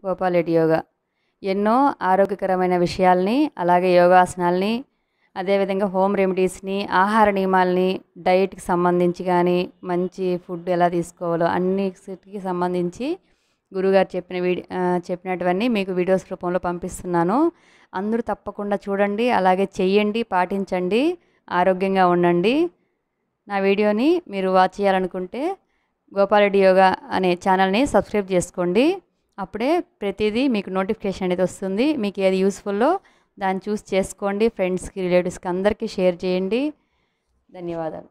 గోపాలరెడ్డి యోగా ఎన్నో ఆరోగ్యకరమైన విషయాల్ని అలాగే యోగాసనాల్ని అదేవిధంగా హోమ్ రెమెడీస్ని ఆహార నియమాల్ని డైట్కి సంబంధించి కానీ మంచి ఫుడ్ ఎలా తీసుకోవాలో అన్నిటికి సంబంధించి గురుగారు చెప్పిన వీడి ఆ, చెప్పినటువన్నీ మీకు వీడియోస్ రూపంలో పంపిస్తున్నాను అందరూ తప్పకుండా చూడండి అలాగే చెయ్యండి పాటించండి ఆరోగ్యంగా ఉండండి నా వీడియోని మీరు వాచ్ చేయాలనుకుంటే గోపాలరెడ్డి యోగా అనే ఛానల్ని సబ్స్క్రైబ్ చేసుకోండి అప్పుడే ప్రతిదీ మీకు నోటిఫికేషన్ అనేది వస్తుంది మీకు ఏది యూస్ఫుల్లో దాన్ని చూస్ చేసుకోండి ఫ్రెండ్స్కి రిలేటివ్స్కి అందరికీ షేర్ చేయండి ధన్యవాదాలు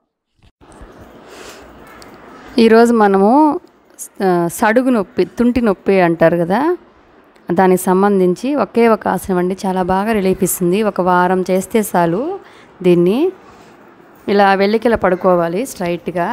ఈరోజు మనము ఆ, సడుగు నొప్పి తుంటి నొప్పి అంటారు కదా దానికి సంబంధించి ఒకే ఒక ఆసనం అండి చాలా బాగా రిలీఫ్ ఇస్తుంది ఒక వారం చేస్తే చాలు దీన్ని ఇలా వెల్లికిలా పడుకోవాలి స్ట్రైట్గా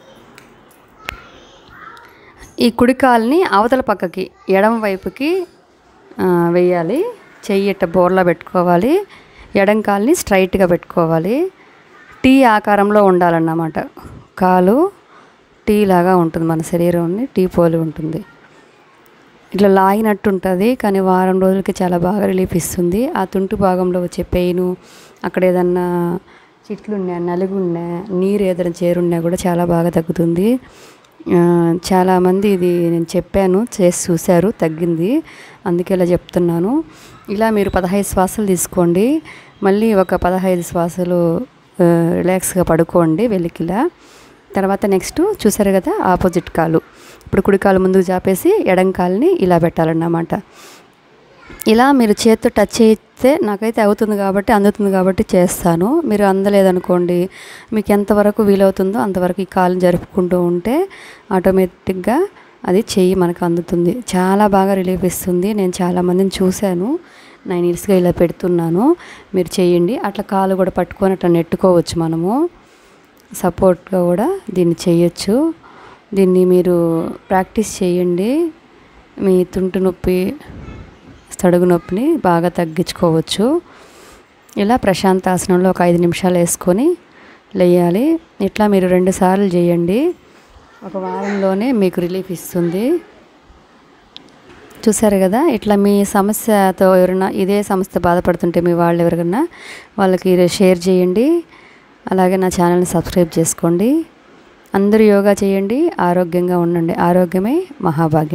ఈ కుడికాల్ని అవతల పక్కకి ఎడమ వైపుకి ఆ, వేయాలి చెయ్యి ఇట్ట బోర్లా పెట్టుకోవాలి ఎడం కాల్ని స్ట్రైట్గా పెట్టుకోవాలి టీ ఆకారంలో ఉండాలన్నమాట కాలు టీ లాగా ఉంటుంది మన శరీరంని టీ పోలి ఉంటుంది ఇట్లా లాగినట్టు ఉంటుంది కానీ వారం రోజులకి చాలా బాగా రిలీఫ్ ఇస్తుంది ఆ తుంటి భాగంలో వచ్చే పెయిన్ అక్కడ ఏదన్నా చిట్లున్నా నలుగున్నా నీరు ఏదైనా చేరున్నా కూడా చాలా బాగా తగ్గుతుంది ఆ, చాలామంది ఇది నేను చెప్పాను చేసి చూశారు తగ్గింది అందుకే ఇలా చెప్తున్నాను ఇలా మీరు పదహైదు శ్వాసలు తీసుకోండి మళ్ళీ ఒక పదహైదు శ్వాసలు ఆ, రిలాక్స్గా పడుకోండి వెలికిలా తర్వాత నెక్స్ట్ చూసారు కదా ఆపోజిట్ కాలు ఇప్పుడు కుడి కాలు ముందుకు చాపేసి ఎడం కాలుని ఇలా పెట్టాలన్నమాట ఇలా మీరు చేత్తో టచ్ చేస్తే నాకైతే అవుతుంది కాబట్టి అందుతుంది కాబట్టి చేస్తాను మీరు అందలేదనుకోండి మీకు ఎంతవరకు వీలవుతుందో అంతవరకు ఈ కాలు జరుపుకుంటూ ఉంటే ఆటోమేటిక్గా అది చెయ్యి మనకు అందుతుంది చాలా బాగా రిలీఫ్ ఇస్తుంది నేను చాలామందిని చూశాను నైన్ ఇయర్స్గా ఇలా పెడుతున్నాను మీరు చేయండి అట్లా కాలు కూడా పట్టుకొని అట్లా నెట్టుకోవచ్చు మనము సపోర్ట్గా కూడా దీన్ని చేయొచ్చు దీన్ని మీరు ప్రాక్టీస్ చేయండి మీ తుంటు నొప్పి తడుగు నొప్పిని బాగా తగ్గించుకోవచ్చు ఇలా ప్రశాంతాసనంలో ఒక ఐదు నిమిషాలు వేసుకొని లేయాలి ఇట్లా మీరు రెండు సార్లు చేయండి ఒక వారంలోనే మీకు రిలీఫ్ ఇస్తుంది చూసారు కదా ఇట్లా మీ సమస్యతో ఎవరైనా ఇదే సమస్య బాధపడుతుంటే మీ వాళ్ళు ఎవరికైనా వాళ్ళకి షేర్ చేయండి అలాగే నా ఛానల్ని సబ్స్క్రైబ్ చేసుకోండి అందరూ యోగా చేయండి ఆరోగ్యంగా ఉండండి ఆరోగ్యమే మహాభాగ్యం